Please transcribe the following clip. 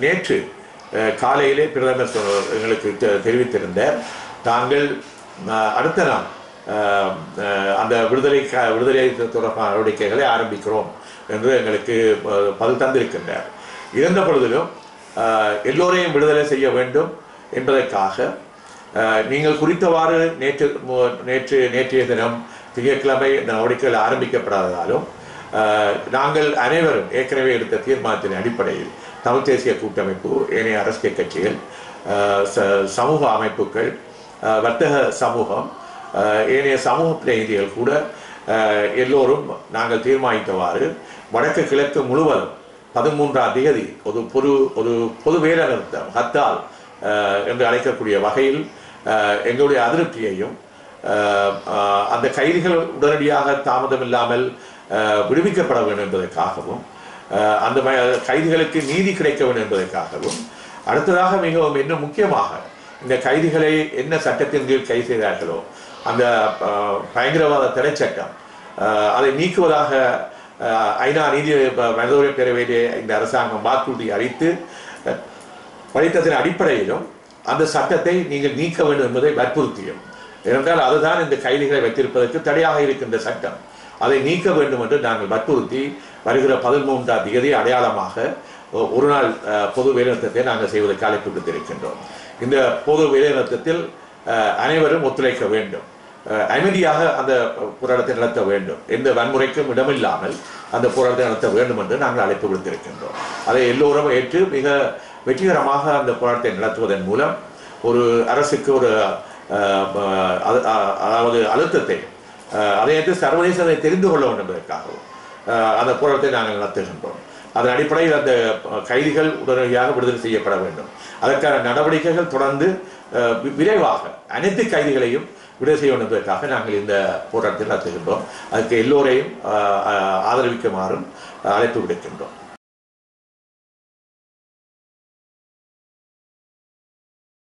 நேற்று அஹ், காலையிலே பிரதமர் சொ- எங்களுக்கு தெ- தெரிவித்திருந்தார் தாங்கள் அஹ், அடுத்த நாள் அஹ், அஹ், அந்த விடுதலை க- விடுதலை தொடர்பான நடவடிக்கைகளை ஆரம்பிக்கிறோம் என்று எங்களுக்கு அஹ், பதில் தந்திருக்கின்றார் இருந்த பொழுதிலும் அஹ், எல்லோரையும் விடுதலை செய்ய வேண்டும் என்பதற்காக அஹ், நீங்கள் குறித்தவாறு நேற்று மு- நேற்று நேற்றைய தினம் திங்கட்கிழமை இந்த நடவடிக்கைகள் ஆரம்பிக்கப்படாததாலும் அஹ், நாங்கள் அனைவரும் ஏற்கனவே எடுத்த தீர்மானத்தின் அடிப்படையில் தமிழ் தேசிய கூட்டமைப்பு ஏனைய அரசியல் கட்சிகள் அஹ், ச- சமூக அமைப்புகள் அஹ், வர்த்தக சமூகம் அஹ், ஏனைய சமூக பிரதிநிதிகள் கூட அஹ், எல்லோரும் நாங்கள் தீர்மானித்தவாறு வடக்கு கிழக்கு முழுவதும் பதிமூன்றாம் தேதி ஒரு பொது ஒரு பொது வேலை நிறுத்தம் ஹத்தால் அஹ், என்று அழைக்கக்கூடிய வகையில் அஹ், எங்களுடைய அதிருப்தியையும் அஹ், அஹ், அந்த கைதிகள் உடனடியாக தாமதம் இல்லாமல் அஹ், விடுவிக்கப்பட வேண்டும் என்பதற்காகவும் அஹ், அந்த ம- கைதிகளுக்கு நீதி கிடைக்க வேண்டும் என்பதற்காகவும் அடுத்ததாக மிகவும் இன்னும் முக்கியமாக இந்த கைதிகளை என்ன சட்டத்தின் கீழ் கைது செய்தார்களோ அந்த அஹ், பயங்கரவாத தடை சட்டம் அஹ், அதை நீக்குவதாக அஹ், ஐநா நீதி ப- மனித உரிமை பேரவையிலே இந்த அரசாங்கம் வாக்குறுதி அளித்து அஹ், அளித்ததன் அடிப்படையிலும் அந்த சட்டத்தை நீங்கள் நீக்க வேண்டும் என்பதை வற்புறுத்தியும் ஏனென்றால் அதுதான் இந்த கைதிகளை வைத்திருப்பதற்கு தடையாக இருக்கின்ற சட்டம் அதை நீக்க வேண்டும் என்று நாங்கள் வற்புறுத்தி வருகிற பதிமூன்றாம் தேதி அடையாளமாக ஒ- ஒரு நாள் அஹ், பொது வேலைநிறுத்தத்தை நாங்கள் செய்வதற்கு அழைப்பு விடுத்திருக்கின்றோம் இந்த பொது வேலைநிறுத்தத்தில் அஹ், அனைவரும் ஒத்துழைக்க வேண்டும் அஹ், அமைதியாக அந்த போராட்டத்தை நடத்த வேண்டும் எந்த வன்முறைக்கும் இடமில்லாமல் அந்த போராட்டத்தை நடத்த வேண்டும் என்று நாங்கள் அழைப்பு விடுத்திருக்கின்றோம் அதை எல்லோரும் ஏற்று மிக வெற்றிகரமாக அந்த போராட்டத்தை நடத்துவதன் மூலம் ஒரு அரசுக்கு ஒரு அஹ், அஹ், அது- அஹ், அதாவது அழுத்தத்தை அஹ், அதை ஏற்று சர்வதேசத்தை தெரிந்து கொள்ள வேண்டும் என்பதற்காகவும் அஹ், அந்த போராட்டத்தை நாங்கள் நடத்துகின்றோம் அதன் அடிப்படையில் அந்த அஹ், கைதிகள் உடனடியாக விடுதலை செய்யப்பட வேண்டும் அதற்கான நடவடிக்கைகள் தொடர்ந்து அஹ், வி- விரைவாக அனைத்து கைதிகளையும் விடுதலை செய்ய வேண்டும் என்பதற்காக நாங்கள் இந்த போராட்டத்தை நடத்துகின்றோம் அதுக்கு எல்லோரையும் அஹ், அஹ், ஆதரவிக்குமாறும் அழைப்பு விடுக்கின்றோம்